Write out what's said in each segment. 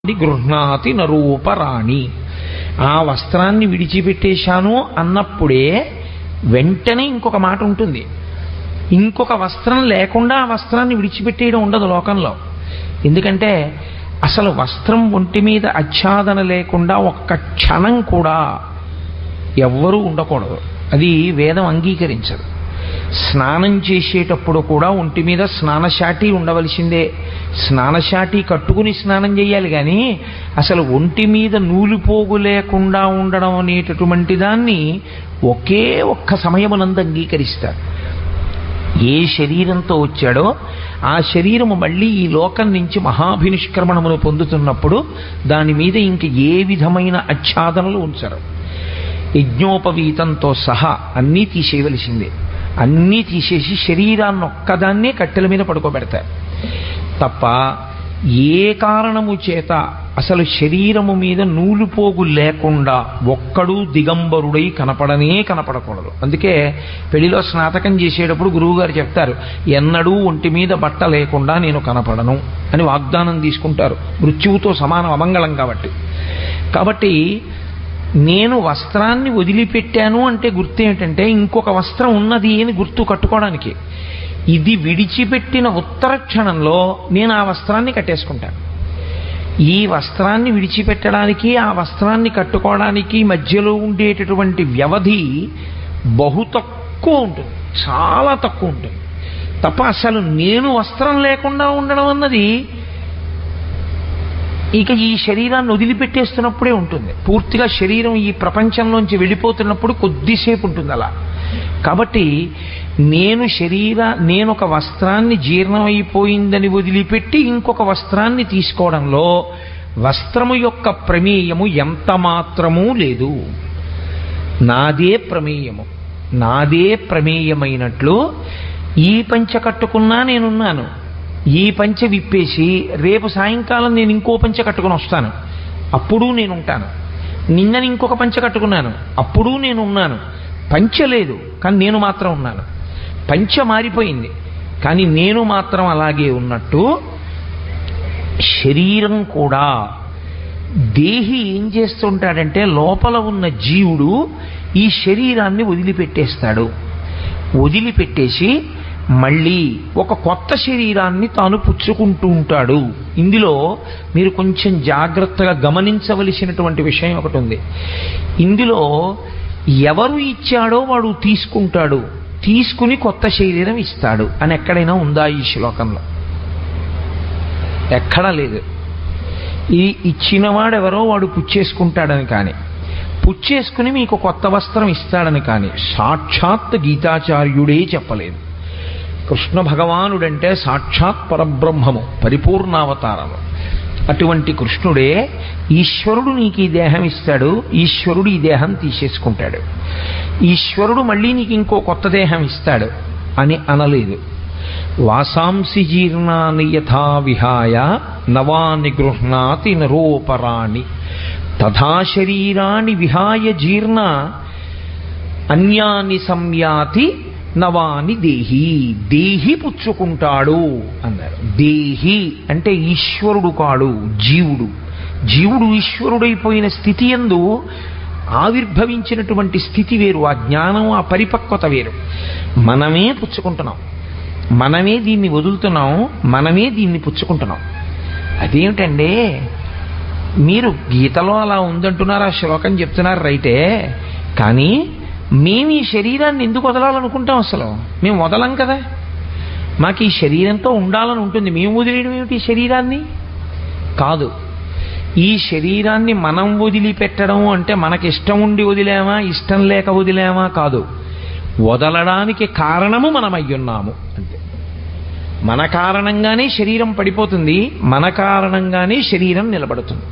గృహ్ణాతి నరూపరాణి ఆ వస్త్రాన్ని విడిచిపెట్టేశాను అన్నప్పుడే వెంటనే ఇంకొక మాట ఉంటుంది ఇంకొక వస్త్రం లేకుండా ఆ వస్త్రాన్ని విడిచిపెట్టేయడం ఉండదు లోకంలో ఎందుకంటే అసలు వస్త్రం ఒంటి మీద ఆచ్ఛాదన లేకుండా ఒక్క క్షణం కూడా ఎవ్వరూ ఉండకూడదు అది వేదం అంగీకరించదు స్నానం చేసేటప్పుడు కూడా ఒంటి మీద స్నానశాటి ఉండవలసిందే స్నానశాటి కట్టుకుని స్నానం చేయాలి కానీ అసలు ఒంటి మీద నూలుపోగు లేకుండా ఉండడం అనేటటువంటి దాన్ని ఒకే ఒక్క సమయమునందు అంగీకరిస్తారు ఏ శరీరంతో వచ్చాడో ఆ శరీరము మళ్ళీ ఈ లోకం నుంచి మహాభినిష్క్రమణమును పొందుతున్నప్పుడు దాని మీద ఇంక ఏ విధమైన ఆచ్ఛాదనలు ఉంచరు యజ్ఞోపవీతంతో సహా అన్నీ తీసేయవలసిందే అన్నీ తీసేసి శరీరాన్ని ఒక్కదాన్నే కట్టెల మీద పడుకోబెడతారు తప్ప ఏ కారణము చేత అసలు శరీరము మీద నూలుపోగు లేకుండా ఒక్కడు దిగంబరుడై కనపడనే కనపడకూడదు అందుకే పెళ్లిలో స్నాతకం చేసేటప్పుడు గురువుగారు చెప్తారు ఎన్నడూ ఒంటి మీద బట్ట లేకుండా నేను కనపడను అని వాగ్దానం తీసుకుంటారు మృత్యువుతో సమానం అమంగళం కాబట్టి కాబట్టి నేను వస్త్రాన్ని వదిలిపెట్టాను అంటే గుర్తు ఏమిటంటే ఇంకొక వస్త్రం ఉన్నది అని గుర్తు కట్టుకోవడానికి ఇది విడిచిపెట్టిన ఉత్తర క్షణంలో నేను ఆ వస్త్రాన్ని కట్టేసుకుంటాను ఈ వస్త్రాన్ని విడిచిపెట్టడానికి ఆ వస్త్రాన్ని కట్టుకోవడానికి మధ్యలో ఉండేటటువంటి వ్యవధి బహు తక్కువ ఉంటుంది చాలా తక్కువ ఉంటుంది తప్ప అసలు నేను వస్త్రం లేకుండా ఉండడం అన్నది ఇక ఈ శరీరాన్ని వదిలిపెట్టేస్తున్నప్పుడే ఉంటుంది పూర్తిగా శరీరం ఈ ప్రపంచంలోంచి వెళ్ళిపోతున్నప్పుడు కొద్దిసేపు ఉంటుంది అలా కాబట్టి నేను శరీర నేను ఒక వస్త్రాన్ని జీర్ణమైపోయిందని వదిలిపెట్టి ఇంకొక వస్త్రాన్ని తీసుకోవడంలో వస్త్రము యొక్క ప్రమేయము ఎంత మాత్రమూ లేదు నాదే ప్రమేయము నాదే ప్రమేయమైనట్లు ఈ పంచ కట్టుకున్నా నేనున్నాను ఈ పంచ విప్పేసి రేపు సాయంకాలం నేను ఇంకో పంచ కట్టుకుని వస్తాను అప్పుడు నేను ఉంటాను నిన్నని ఇంకొక పంచ కట్టుకున్నాను అప్పుడు నేను ఉన్నాను పంచ లేదు కానీ నేను మాత్రం ఉన్నాను పంచ మారిపోయింది కానీ నేను మాత్రం అలాగే ఉన్నట్టు శరీరం కూడా దేహి ఏం చేస్తుంటాడంటే లోపల ఉన్న జీవుడు ఈ శరీరాన్ని వదిలిపెట్టేస్తాడు వదిలిపెట్టేసి మళ్ళీ ఒక కొత్త శరీరాన్ని తాను పుచ్చుకుంటూ ఉంటాడు ఇందులో మీరు కొంచెం జాగ్రత్తగా గమనించవలసినటువంటి విషయం ఒకటి ఉంది ఇందులో ఎవరు ఇచ్చాడో వాడు తీసుకుంటాడు తీసుకుని కొత్త శరీరం ఇస్తాడు అని ఎక్కడైనా ఉందా ఈ శ్లోకంలో ఎక్కడా లేదు ఈ ఇచ్చినవాడెవరో వాడు పుచ్చేసుకుంటాడని కానీ పుచ్చేసుకుని మీకు కొత్త వస్త్రం ఇస్తాడని కానీ సాక్షాత్ గీతాచార్యుడే చెప్పలేదు కృష్ణ భగవానుడంటే సాక్షాత్ పరబ్రహ్మము పరిపూర్ణావతారము అటువంటి కృష్ణుడే ఈశ్వరుడు నీకు ఈ దేహం ఇస్తాడు ఈశ్వరుడు ఈ దేహం తీసేసుకుంటాడు ఈశ్వరుడు మళ్ళీ నీకు ఇంకో కొత్త దేహం ఇస్తాడు అని అనలేదు వాసాంసి జీర్ణాని యథా విహాయ నవాని గృహ్ణాతి నరోపరాణి తథా శరీరాన్ని విహాయ జీర్ణ అన్యాని సంయాతి నవాని దేహి దేహి పుచ్చుకుంటాడు అన్నారు దేహి అంటే ఈశ్వరుడు కాడు జీవుడు జీవుడు ఈశ్వరుడైపోయిన స్థితి ఎందు ఆవిర్భవించినటువంటి స్థితి వేరు ఆ జ్ఞానం ఆ పరిపక్వత వేరు మనమే పుచ్చుకుంటున్నాం మనమే దీన్ని వదులుతున్నాం మనమే దీన్ని పుచ్చుకుంటున్నాం అదేమిటండి మీరు గీతలో అలా ఉందంటున్నారు ఆ శ్లోకం చెప్తున్నారు రైటే కానీ మేము ఈ శరీరాన్ని ఎందుకు వదలాలనుకుంటాం అసలు మేము వదలం కదా మాకు ఈ శరీరంతో ఉండాలని ఉంటుంది మేము వదిలేయడం ఏమిటి ఈ శరీరాన్ని కాదు ఈ శరీరాన్ని మనం వదిలిపెట్టడం అంటే మనకి ఇష్టం ఉండి వదిలేమా ఇష్టం లేక వదిలేమా కాదు వదలడానికి కారణము మనం అయ్యున్నాము అంతే మన కారణంగానే శరీరం పడిపోతుంది మన కారణంగానే శరీరం నిలబడుతుంది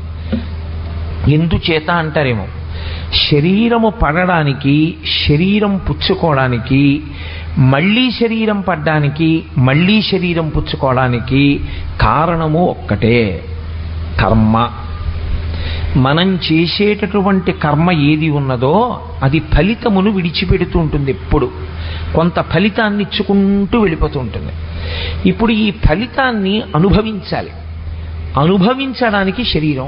ఎందుచేత అంటారేమో శరీరము పడడానికి శరీరం పుచ్చుకోవడానికి మళ్ళీ శరీరం పడ్డానికి మళ్ళీ శరీరం పుచ్చుకోవడానికి కారణము ఒక్కటే కర్మ మనం చేసేటటువంటి కర్మ ఏది ఉన్నదో అది ఫలితమును విడిచిపెడుతూ ఉంటుంది ఎప్పుడు కొంత ఫలితాన్ని ఇచ్చుకుంటూ వెళ్ళిపోతూ ఉంటుంది ఇప్పుడు ఈ ఫలితాన్ని అనుభవించాలి అనుభవించడానికి శరీరం